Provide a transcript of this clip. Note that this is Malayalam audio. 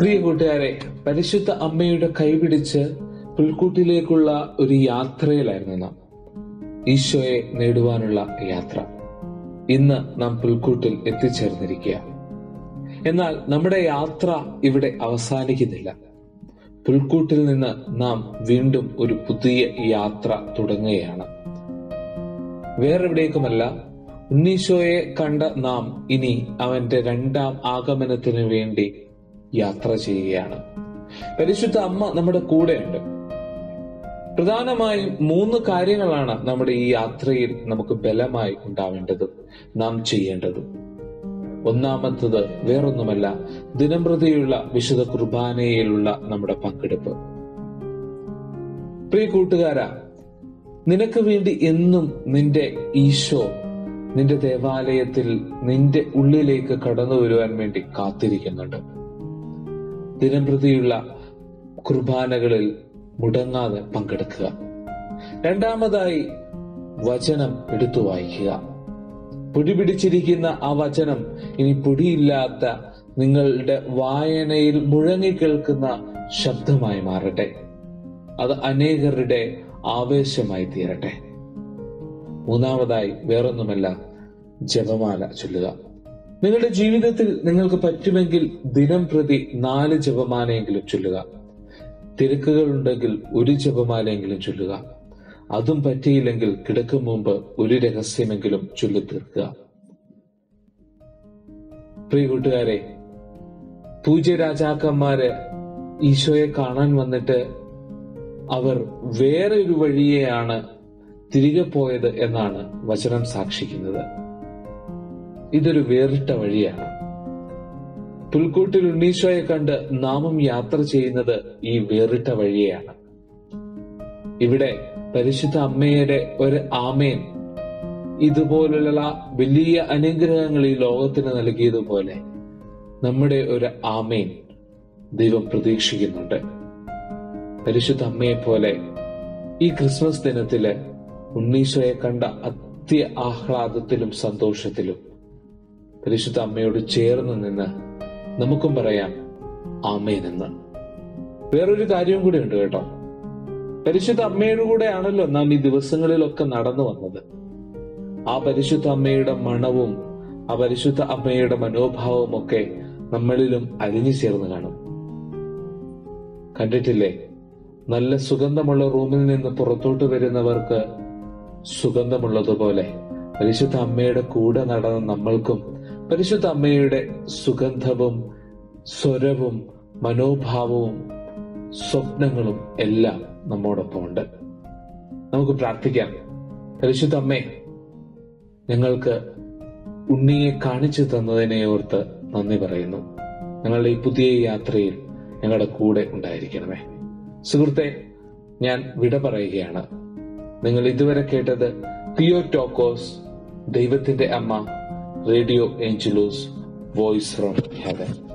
പ്രിയ കൂട്ടുകാരെ പരിശുദ്ധ അമ്മയുടെ കൈപിടിച്ച് പുൽക്കൂട്ടിലേക്കുള്ള ഒരു യാത്രയിലായിരുന്നു നാം ഈശോയെ നേടുവാനുള്ള യാത്ര ഇന്ന് നാം പുൽക്കൂട്ടിൽ എത്തിച്ചേർന്നിരിക്കുക എന്നാൽ നമ്മുടെ യാത്ര ഇവിടെ അവസാനിക്കുന്നില്ല പുൽക്കൂട്ടിൽ നിന്ന് നാം വീണ്ടും ഒരു പുതിയ യാത്ര തുടങ്ങുകയാണ് വേറെവിടേക്കുമല്ല ഉണ്ണീശോയെ കണ്ട നാം ഇനി അവന്റെ രണ്ടാം ആഗമനത്തിന് വേണ്ടി യാത്ര ചെയ്യുകയാണ് പരിശുദ്ധ അമ്മ നമ്മുടെ കൂടെയുണ്ട് പ്രധാനമായും മൂന്ന് കാര്യങ്ങളാണ് നമ്മുടെ ഈ യാത്രയിൽ നമുക്ക് ബലമായി ഉണ്ടാവേണ്ടതും നാം ചെയ്യേണ്ടതും ഒന്നാമത്തത് വേറൊന്നുമല്ല ദിനംപ്രതിയുള്ള വിശുദ്ധ കുർബാനയിലുള്ള നമ്മുടെ പങ്കെടുപ്പ് പ്രിയ കൂട്ടുകാരാ നിനക്ക് വേണ്ടി എന്നും നിന്റെ ഈശോ നിന്റെ ദേവാലയത്തിൽ നിന്റെ ഉള്ളിലേക്ക് കടന്നു വരുവാൻ വേണ്ടി കാത്തിരിക്കുന്നുണ്ട് ദിനംപ്രതിയുള്ള കുർബാനകളിൽ മുടങ്ങാതെ പങ്കെടുക്കുക രണ്ടാമതായി വചനം എടുത്തു വായിക്കുക പൊടി പിടിച്ചിരിക്കുന്ന ആ വചനം ഇനി പൊടിയില്ലാത്ത നിങ്ങളുടെ വായനയിൽ മുഴങ്ങിക്കേൾക്കുന്ന ശബ്ദമായി മാറട്ടെ അത് അനേകരുടെ ആവേശമായി തീരട്ടെ മൂന്നാമതായി വേറൊന്നുമല്ല ജപമാല ചൊല്ലുക നിങ്ങളുടെ ജീവിതത്തിൽ നിങ്ങൾക്ക് പറ്റുമെങ്കിൽ ദിനം പ്രതി നാല് ജപമാലയെങ്കിലും ചൊല്ലുക തിരക്കുകൾ ഉണ്ടെങ്കിൽ ഒരു ജപമാലയെങ്കിലും ചൊല്ലുക അതും പറ്റിയില്ലെങ്കിൽ കിടക്കും മുമ്പ് ഒരു രഹസ്യമെങ്കിലും ചൊല്ലി തീർക്കുക പ്രിയ കൂട്ടുകാരെ പൂജ്യ രാജാക്കന്മാര് ഈശോയെ കാണാൻ വന്നിട്ട് അവർ വേറെ ഒരു വഴിയെയാണ് തിരികെ പോയത് എന്നാണ് വചനം സാക്ഷിക്കുന്നത് ഇതൊരു വേറിട്ട വഴിയാണ് പുൽക്കൂട്ടിൽ ഉണ്ണീശോയെ കണ്ട് നാമം യാത്ര ചെയ്യുന്നത് ഈ വേറിട്ട വഴിയെയാണ് ഇവിടെ പരിശുദ്ധ അമ്മയുടെ ഒരു ആമേൻ ഇതുപോലുള്ള വലിയ അനുഗ്രഹങ്ങൾ ഈ ലോകത്തിന് നൽകിയതുപോലെ നമ്മുടെ ഒരു ആമേൻ ദൈവം പ്രതീക്ഷിക്കുന്നുണ്ട് പരിശുദ്ധ അമ്മയെ പോലെ ഈ ക്രിസ്മസ് ദിനത്തില് ഉണ്ണീശോയെ കണ്ട അത്യ ആഹ്ലാദത്തിലും സന്തോഷത്തിലും പരിശുദ്ധ അമ്മയോട് ചേർന്ന് നിന്ന് നമുക്കും പറയാം ആമേൻ എന്ന് വേറൊരു കാര്യവും കൂടി ഉണ്ട് കേട്ടോ പരിശുദ്ധ അമ്മയുടെ കൂടെയാണല്ലോ നാം ഈ ദിവസങ്ങളിലൊക്കെ നടന്നു വന്നത് ആ പരിശുദ്ധ അമ്മയുടെ മണവും ആ പരിശുദ്ധ അമ്മയുടെ മനോഭാവവും ഒക്കെ നമ്മളിലും അലിഞ്ഞു ചേർന്ന് കാണും കണ്ടിട്ടില്ലേ നല്ല സുഗന്ധമുള്ള റൂമിൽ നിന്ന് പുറത്തോട്ട് വരുന്നവർക്ക് സുഗന്ധമുള്ളതുപോലെ പരിശുദ്ധ അമ്മയുടെ കൂടെ നടന്ന നമ്മൾക്കും പരിശുദ്ധ അമ്മയുടെ സുഗന്ധവും സ്വരവും മനോഭാവവും സ്വപ്നങ്ങളും എല്ലാം നമ്മോടൊപ്പം ഉണ്ട് നമുക്ക് പ്രാർത്ഥിക്കാം പരിശുദ്ധ അമ്മേ ഞങ്ങൾക്ക് ഉണ്ണിയെ കാണിച്ചു തന്നതിനെ ഓർത്ത് നന്ദി പറയുന്നു ഞങ്ങളുടെ ഈ പുതിയ യാത്രയിൽ ഞങ്ങളുടെ കൂടെ ഉണ്ടായിരിക്കണമേ സുഹൃത്തെ ഞാൻ വിട പറയുകയാണ് നിങ്ങൾ ഇതുവരെ കേട്ടത് പിയോ ടോക്കോസ് ദൈവത്തിന്റെ അമ്മ radio Angelus voice from heaven